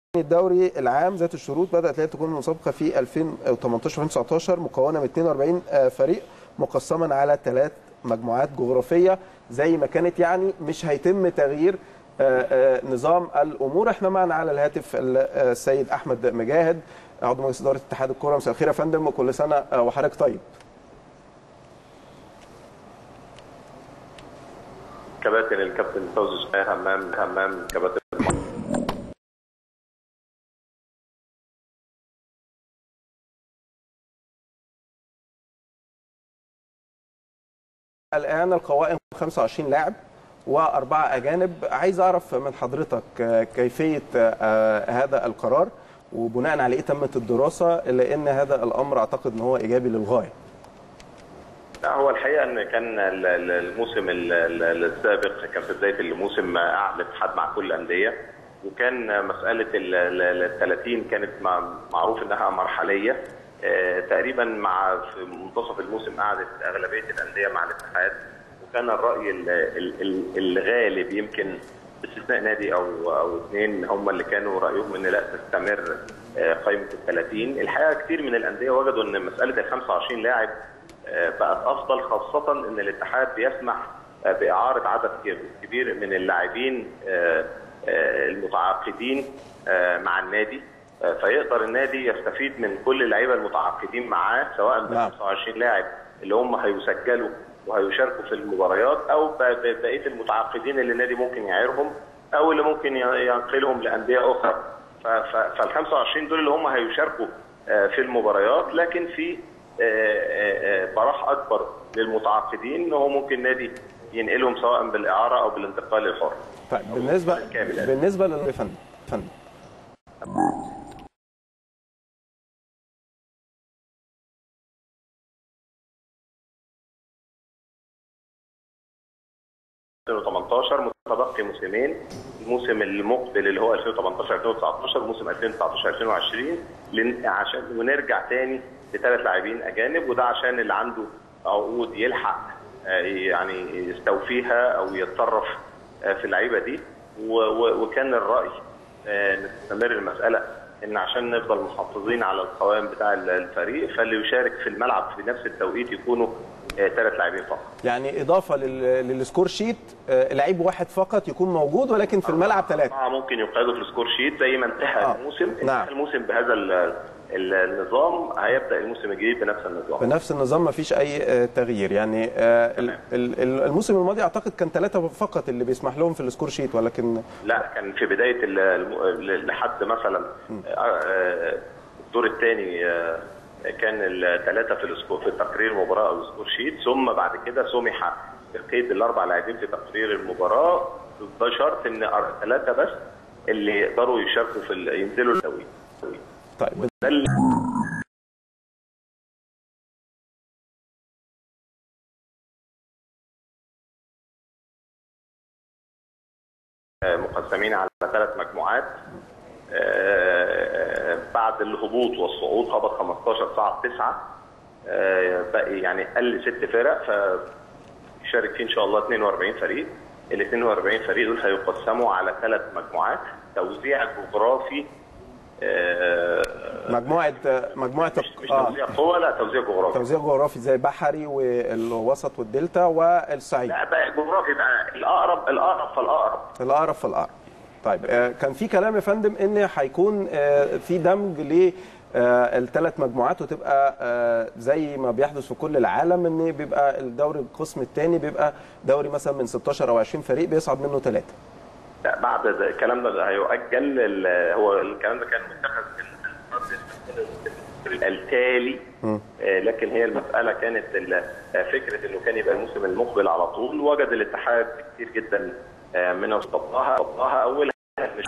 الدوري العام ذات الشروط بدات لا تكون المسابقه في 2018 2019 مكونه من 42 فريق مقسما على ثلاث مجموعات جغرافيه زي ما كانت يعني مش هيتم تغيير نظام الامور احنا معنا على الهاتف السيد احمد مجاهد عضو مجلس اداره اتحاد الكره مساء الخير يا فندم وكل سنه وحضرتك طيب كباتن الكابتن فوزي همام همام كباتن الان القوائم 25 لاعب واربعه اجانب عايز اعرف من حضرتك كيفيه هذا القرار وبناء على ايه تمت الدراسه لان هذا الامر اعتقد ان هو ايجابي للغايه لا هو الحقيقه ان كان الموسم السابق كان في بدايه الموسم قعد الاتحاد مع كل الانديه وكان مساله ال 30 كانت معروف انها مرحليه تقريبا مع في منتصف الموسم قعدت اغلبيه الانديه مع الاتحاد وكان الراي الغالب يمكن باستثناء نادي او او اثنين هم اللي كانوا رايهم ان لا تستمر قائمه ال 30 الحقيقه كثير من الانديه وجدوا ان مساله ال 25 لاعب بقت افضل خاصه ان الاتحاد بيسمح باعاره عدد كبير من اللاعبين المتعاقدين مع النادي فيقدر النادي يستفيد من كل اللعيبه المتعاقدين معاه سواء ب 25 لاعب اللي هم هيسجلوا وهيشاركوا في المباريات او بقيه المتعاقدين اللي النادي ممكن يعيرهم او اللي ممكن ينقلهم لانديه اخرى فال 25 دول اللي هم هيشاركوا في المباريات لكن في براح اكبر للمتعاقدين ان هو ممكن نادي ينقلهم سواء بالاعاره او بالانتقال الحر. طيب بالنسبه بالنسبه للفن فن 2018 متبقي موسمين الموسم المقبل اللي هو 2018 2019 موسم 2019 2020 عشان ونرجع تاني لثلاث لاعبين اجانب وده عشان اللي عنده عقود يلحق يعني يستوفيها او يتصرف في اللعيبه دي وكان الراي ان تستمر المساله ان عشان نفضل محافظين على القوام بتاع الفريق فاللي يشارك في الملعب في نفس التوقيت يكونوا ثلاث لاعبين فقط. يعني اضافه للسكور شيت لعيب واحد فقط يكون موجود ولكن في الملعب ثلاثه. اه ممكن يقعدوا في السكور شيت زي ما انتهى آه. الموسم نعم. الموسم بهذا النظام هيبدا الموسم الجديد بنفس النظام. بنفس النظام ما فيش اي تغيير يعني الموسم الماضي اعتقد كان ثلاثه فقط اللي بيسمح لهم في السكور شيت ولكن لا كان في بدايه لحد مثلا الدور الثاني كان الثلاثه في السكور في تقرير المباراه او السكور شيت ثم بعد كده سمح بقيد الاربع لاعبين في تقرير المباراه بشرط ان ثلاثه بس اللي يقدروا يشاركوا في ينزلوا التوقيت. طيب مقسمين على ثلاث مجموعات بعد الهبوط والصعود هبط 15 صعد 9 باقي يعني قل ست فرق فيشارك فيه ان شاء الله 42 فريق ال 42 فريق دول هيقسموا على ثلاث مجموعات توزيع جغرافي مجموعه مجموعه مش, مش توزيع قوه لا توزيع جغرافي توزيع جغرافي زي بحري والوسط والدلتا والصعيد لا بقى جغرافي بقى الاقرب الاقرب فالاقرب الاقرب فالاقرب طيب كان في كلام يا فندم ان هيكون في دمج ل الثلاث مجموعات وتبقى زي ما بيحدث في كل العالم ان بيبقى الدوري القسم الثاني بيبقى دوري مثلا من 16 او 20 فريق بيصعد منه ثلاثه لا بعد الكلام ده هيؤجل هو الكلام ده كان متخذ في التالي لكن هي المساله كانت فكره انه كان يبقى الموسم المقبل على طول وجد الاتحاد كتير جدا منها طبقها طبقها اولها مش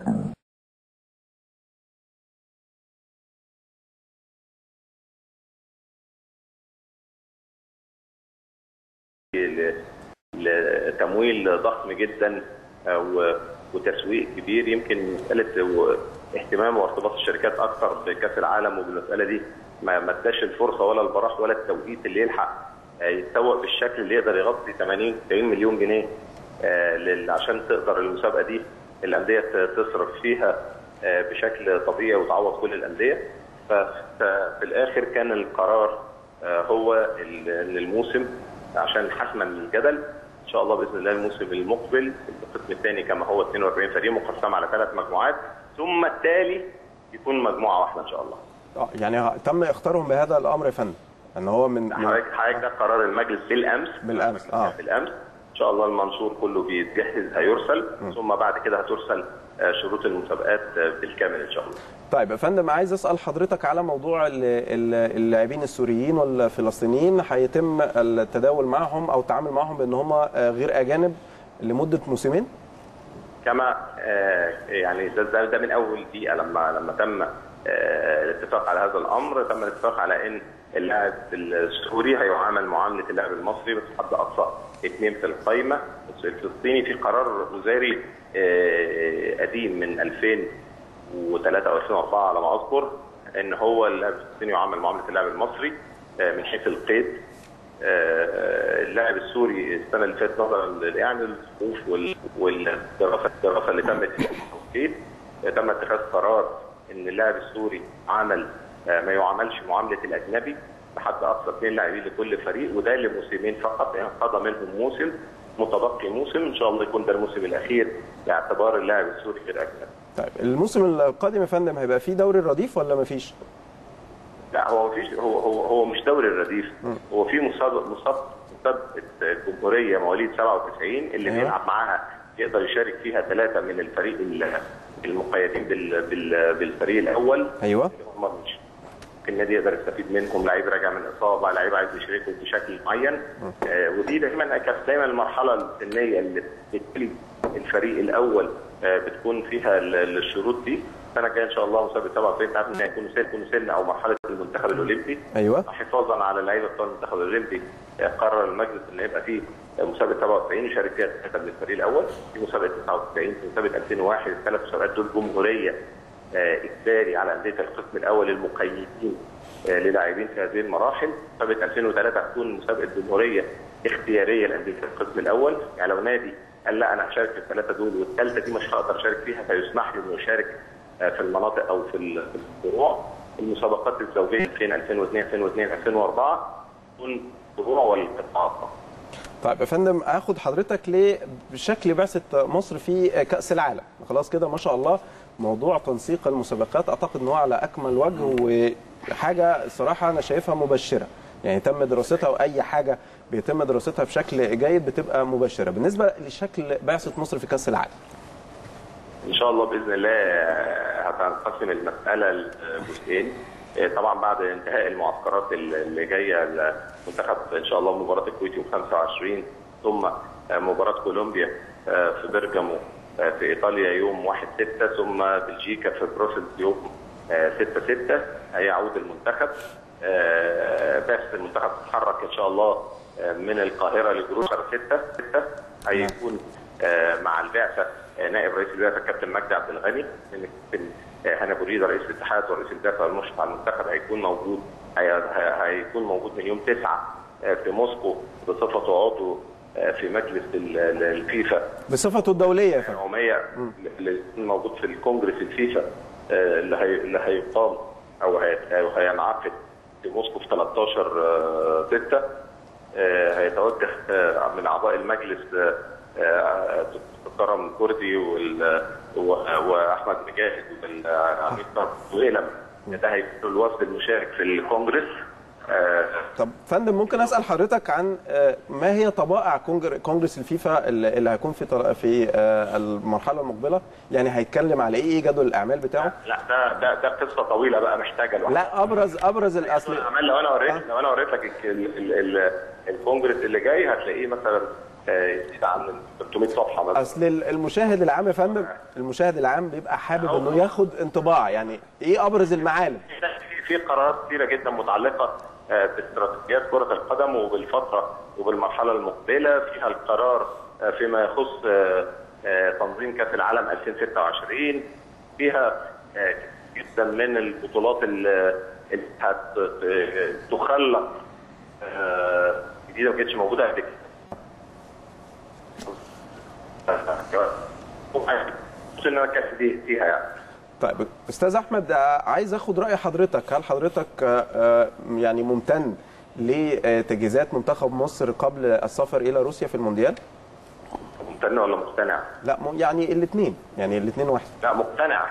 لتمويل ضخم جدا وتسويق كبير يمكن مساله اهتمام وارتباط الشركات اكثر بكاس العالم وبالمساله دي ما اداش الفرصه ولا البراح ولا التوقيت اللي يلحق يتسوق بالشكل اللي يقدر يغطي 80 90 مليون جنيه عشان تقدر المسابقه دي الانديه تصرف فيها بشكل طبيعي وتعوض كل الانديه ففي الاخر كان القرار هو ان الموسم عشان حسما للجدل ان شاء الله باذن الله الموسم المقبل القسم الثاني كما هو 42 فريق مقسم على ثلاث مجموعات ثم التالي يكون مجموعه واحده ان شاء الله. اه يعني تم اختارهم بهذا الامر يا فندم ان هو من حضرتك حضرتك ده قرار المجلس بالامس بالامس اه بالامس ان شاء الله المنشور كله بيتجهز هيرسل م. ثم بعد كده هترسل شروط المسابقات بالكامل ان شاء الله. طيب يا فندم عايز اسال حضرتك على موضوع اللاعبين السوريين والفلسطينيين هيتم التداول معهم او التعامل معهم بان هم غير اجانب لمده موسمين؟ كما يعني ده, ده من اول دقيقه لما لما تم الاتفاق على هذا الامر تم الاتفاق على ان اللاعب السوري هيعامل معامله اللاعب المصري بس حد اقصى اثنين في القائمه الفلسطيني في قرار وزاري قديم من 2003 او 2004 على ما اذكر ان هو اللاعب الفلسطيني يعامل معامله اللاعب المصري من حيث القيد اللاعب السوري السنه اللي فاتت نظرا يعني الظروف والدراسه الدراسه اللي تمت في التوقيت تم اتخاذ قرار ان اللاعب السوري عمل ما يعاملش معامله الاجنبي لحد اقصى اثنين لاعبين لكل فريق وده لموسمين فقط يعني قضى منهم موسم متبقي موسم ان شاء الله يكون ده الموسم الاخير باعتبار اللاعب السوري غير اجنبي. طيب الموسم القادم يا فندم هيبقى فيه دوري الرديف ولا ما فيش؟ لا هو مفيش هو هو هو مش دوري الرديف هو في مسابقه مسابقه الجمهوريه مواليد 97 اللي أيوة. بيلعب معاها يقدر يشارك فيها ثلاثه من الفريق المقيدين بال بال بالفريق الاول ايوه اللي هم مش النادي يقدر يستفيد منهم لعيب راجع من اصابه لعيب عايز يشاركه بشكل معين آه ودي دايما كانت دايما المرحله السنيه اللي بتبتدي الفريق الاول آه بتكون فيها الشروط دي السنه الجايه ان شاء الله مسابقه 97 تعرف ان هيكونوا سن يكونوا سن او مرحله المنتخب الاولمبي ايوه حفاظا على اللعيبه بتوع المنتخب الاولمبي قرر المجلس ان يبقى فيه مسابقه 97 يشارك فيها ثلاثه من الفريق الاول في مسابقه 99 في مسابقه 2001 الثلاث مسابقات دول جمهوريه اجباري على انديه القسم الاول المقيدين للاعبين في هذه المراحل مسابقه 2003 هتكون مسابقه جمهوريه اختياريه لانديه القسم الاول يعني لو نادي قال لا انا هشارك في الثلاثه دول والثالثه دي مش هقدر اشارك فيها فيسمح له انه يشارك في المناطق او في الفروع المسابقات الزوجيه 2000 2002 2002 2004 تكون فروع والقطاعات طيب يا فندم اخد حضرتك لشكل بعثه مصر في كاس العالم خلاص كده ما شاء الله موضوع تنسيق المسابقات اعتقد ان هو على اكمل وجه وحاجه الصراحه انا شايفها مبشره يعني تم دراستها واي حاجه بيتم دراستها بشكل جيد بتبقى مبشره بالنسبه لشكل بعثه مصر في كاس العالم ان شاء الله باذن الله هتنقسم المساله لجزئين طبعا بعد انتهاء المعسكرات اللي جايه المنتخب ان شاء الله مباراه الكويت يوم 25 ثم مباراه كولومبيا في برجامو في ايطاليا يوم 1 6 ثم بلجيكا في بروسلز يوم 6 6 هيعود المنتخب بعثه المنتخب تتحرك ان شاء الله من القاهره لجروس 6 6 هيكون مع البعثه نائب رئيس البعثه الكابتن مجدي عبد الغني الكابتن هنا بوريده رئيس الاتحاد ورئيس البعثه والمشرف على المنتخب هيكون موجود هيكون موجود من يوم 9 في موسكو بصفته عضو في مجلس الفيفا بصفته الدوليه يا فندم العموميه اللي موجود في الكونجرس الفيفا اللي هي اللي هيقام او هينعقد في موسكو في 13 6 هيتوجه من اعضاء المجلس كرم كردي واحمد مجاهد والعميد وإلم ده هيكون الوفد المشارك في الكونجرس طب فندم ممكن اسال حضرتك عن ما هي طبائع كونجرس الفيفا اللي هيكون في في المرحله المقبله يعني هيتكلم على ايه جدول الاعمال بتاعه لا ده ده ده قصه طويله بقى محتاجه لوحدها لا ابرز ابرز الاصل لو انا وريت لو انا وريت لك الكونجرس اللي جاي هتلاقيه مثلا يزيد عن 300 صفحه مثلا اصل المشاهد العام يا فندم المشاهد العام بيبقى حابب انه ياخد انطباع يعني ايه ابرز المعالم في قرارات كثيره جدا متعلقه باستراتيجيات كره القدم وبالفتره وبالمرحله المقبله فيها القرار فيما يخص تنظيم كاس العالم 2026 فيها جدا من البطولات اللي هتخلق جديده ما كانتش موجوده قبل كده ان انا كاس دي فيها يعني طيب استاذ احمد آه، عايز اخد راي حضرتك هل حضرتك آه، آه، يعني ممتن لتجهيزات منتخب مصر قبل السفر الى روسيا في المونديال مقتنع ولا مقتنع؟ لا م- يعني الاثنين يعني الاثنين واحد لا مقتنع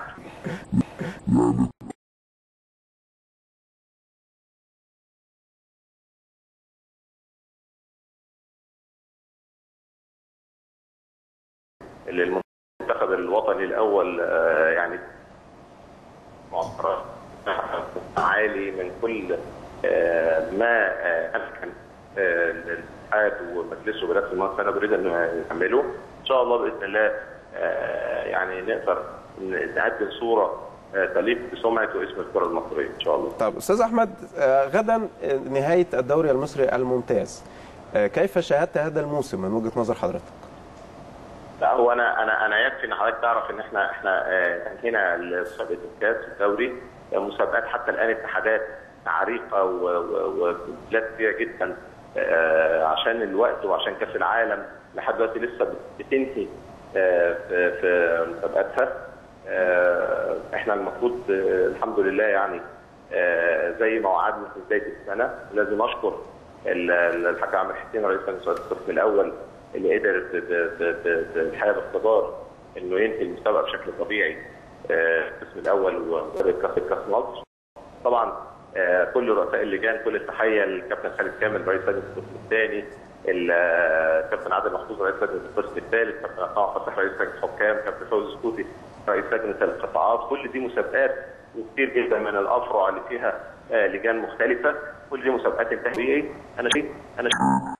اللي المنتخب الوطني الاول آه، يعني معطرات عالي من كل آه، ما آه، امكن آه، الاتحاد ومجلسه برئاسه المهندس انا بريد انه يعمله ان شاء الله باذن الله آه، يعني نقدر نقدم صوره آه، تليق بسمعه واسم الكره المصريه ان شاء الله. طب استاذ احمد آه، غدا آه، نهايه الدوري المصري الممتاز آه، كيف شاهدت هذا الموسم من وجهه نظر حضرتك لا هو انا انا انا يكفي ان حضرتك تعرف ان احنا احنا آه، انهينا مسابقه الكاس الدوري آه، مسابقات حتى الان اتحادات عريقه و- و- وبلاد كتيره جدا آه، عشان الوقت وعشان كاس العالم لحد دلوقتي لسه بتنهي آه، في في مسابقاتها آه، احنا المفروض آه، الحمد لله يعني آه، زي ما وعدنا في بدايه السنه لازم اشكر ال- ال- الحاج عامر حسين رئيس مجلس إدارة القسم الاول اللي قدر ب- ب- ب- ب- بالحقيقه باقتدار انه ينهي المسابقه بشكل طبيعي آه، القسم الاول ومسابقه كاس كاس مصر طبعا آه، كل رؤساء اللجان كل التحيه للكابتن خالد كامل رئيس لجنه القسم الثاني الكابتن عادل محفوظ رئيس لجنه القسم الثالث كابتن عصام فتح رئيس لجنه الحكام كابتن فوزي سكوتي رئيس لجنه القطاعات كل دي مسابقات وكثير جدا من الافرع اللي فيها آه، لجان مختلفه كل دي مسابقات انتهائيه انا شايف انا شايف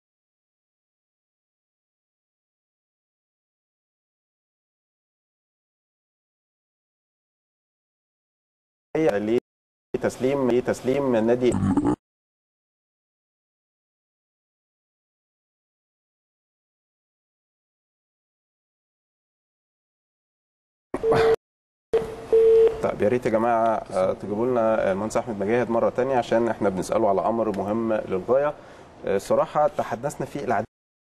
هي لتسليم لتسليم النادي طيب يا ريت يا جماعه آه، تجيبوا لنا المهندس احمد مجاهد مره تانية عشان احنا بنساله على امر مهم للغايه آه، صراحه تحدثنا فيه العديد